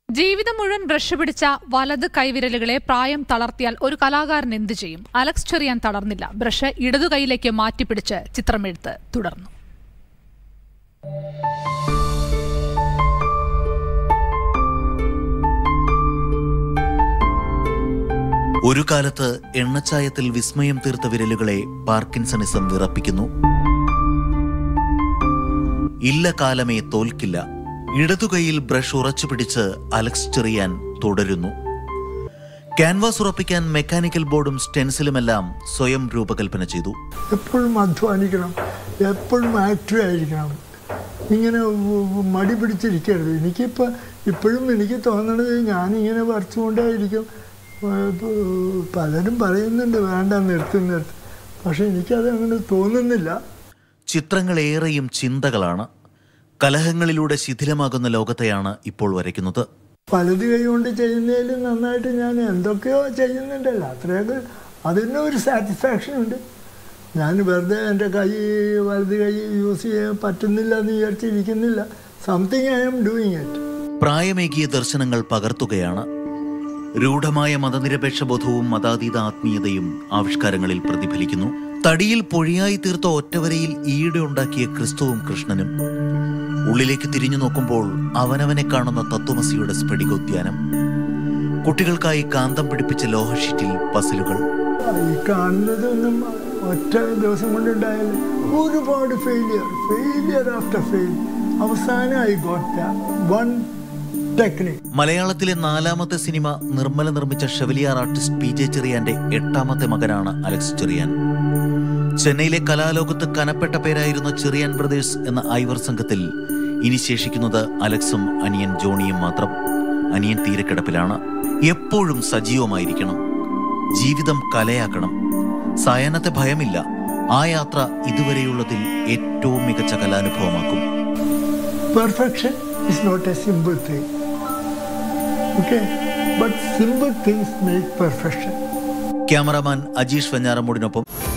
ജീവിതം മുഴുവൻ ബ്രഷ് പിടിച്ച വലത് കൈവിരലുകളെ പ്രായം തളർത്തിയാൽ ഒരു കലാകാരൻ എന്തു ചെയ്യും അലക്സ് ചെറിയാൻ തളർന്നില്ല ബ്രഷ് ഇടതു കൈയിലേക്ക് മാറ്റിപ്പിടിച്ച് ചിത്രമെഴുത്ത് തുടർന്നു ഒരു കാലത്ത് എണ്ണച്ചായത്തിൽ വിസ്മയം തീർത്ത വിരലുകളെ പാർക്കിൻസണിസം വിറപ്പിക്കുന്നു ഇല്ല കാലമേ തോൽക്കില്ല ഇടതുകൈയിൽ ബ്രഷ് ഉറച്ചു പിടിച്ച് അലക്സ് ചെറിയാൻ തുടരുന്നു ക്യാൻവാസ് ഉറപ്പിക്കാൻ മെക്കാനിക്കൽ ബോർഡും സ്റ്റെൻസിലുമെല്ലാം സ്വയം രൂപകൽപ്പന ചെയ്തു എപ്പോഴും അധ്വാനിക്കണം എപ്പോഴും ആക്റ്റീവ് ആയിരിക്കണം ഇങ്ങനെ ഉ- ഉ- മടി പിടിച്ചിരിക്കരുത് എനിക്കിപ്പോൾ ഇപ്പോഴും എനിക്ക് തോന്നണത് ഞാനിങ്ങനെ വരച്ചുകൊണ്ടേയിരിക്കും ഏഹ് പലരും പറയുന്നുണ്ട് വേണ്ട നിർത്തി നിർത്തി പക്ഷെ എനിക്കത് അങ്ങനെ തോന്നുന്നില്ല ചിത്രങ്ങളേറെയും ചിന്തകളാണ് കലഹങ്ങളിലൂടെ ശിഥിലമാകുന്ന ലോകത്തെയാണ് ഇപ്പോൾ വരയ്ക്കുന്നത് വലത് കൈ കൊണ്ട് ചെയ്യുന്നതിൽ നന്നായിട്ട് ഞാൻ എന്തൊക്കെയോ ചെയ്യുന്നുണ്ടല്ലോ അത്രയൊക്കെ അതിന് ഒരു സാറ്റിസ്ഫാക്ഷൻ ഉണ്ട് ഞാൻ വെറുതെ എൻ്റെ കൈ വലത് കൈ യൂസ് ചെയ്യാൻ പറ്റുന്നില്ല എന്ന് വിചാരിച്ചിരിക്കുന്നില്ല something I am doing it പ്രായമേകിയ ദർശനങ്ങൾ പകർത്തുകയാണ് രൂഢമായ മതനിരപേക്ഷ ബോധവും മതാതീത ആത്മീയതയും ആവിഷ്കാരങ്ങളിൽ പ്രതിഫലിക്കുന്നു തടിയിൽ പൊഴിയായി തീർത്ത ഒറ്റവരയിൽ ഈയിടെ ഉണ്ടാക്കിയ ക്രിസ്തുവും കൃഷ്ണനും ഉള്ളിലേക്ക് തിരിഞ്ഞു നോക്കുമ്പോൾ അവനവനെ കാണുന്ന തത്വമസിയുടെ സ്ഫടികോദ്യാനം കുട്ടികൾക്കായി കാന്തം പിടിപ്പിച്ച ലോഹഷീറ്റിൽ പസിലുകൾ ഈ കാണുന്നതൊന്നും ഒറ്റ ദിവസം കൊണ്ടുണ്ടായാലും ഒരുപാട് ഫെയിലിയർ ഫെയിലിയർ ആഫ്റ്റർ ഫെയിൽ അവസാനം ഐ ഗോട്ട് വൺ ടെക്നിക് മലയാളത്തിലെ നാലാമത്തെ സിനിമ നിർമ്മല നിർമ്മിച്ച ഷെവലിയാർ ആർട്ടിസ്റ്റ് പി ജെ ചെറിയാന്റെ എട്ടാമത്തെ മകനാണ് അലക്സ് ചെറിയാൻ ചെന്നൈയിലെ കലാലോകത്ത് കനപ്പെട്ട പേരായിരുന്ന ചെറിയാൻ ബ്രദേഴ്സ് എന്ന ഐവർ സംഘത്തിൽ ഇനി ശേഷിക്കുന്നത് അലക്സും അനിയൻ ജോണിയും മാത്രം അനിയൻ തീരക്കിടപ്പിലാണ് എപ്പോഴും സജീവമായിരിക്കണം ജീവിതം കലയാക്കണം സായാഹ്നത്തെ ഭയമില്ല ആ യാത്ര ഇതുവരെയുള്ളതിൽ ഏറ്റവും മികച്ച കലാനുഭവമാക്കും perfection is not a simple thing okay but simple things make perfection cameraman Ajeesh വെഞ്ഞാറമ്മൂടിനൊപ്പം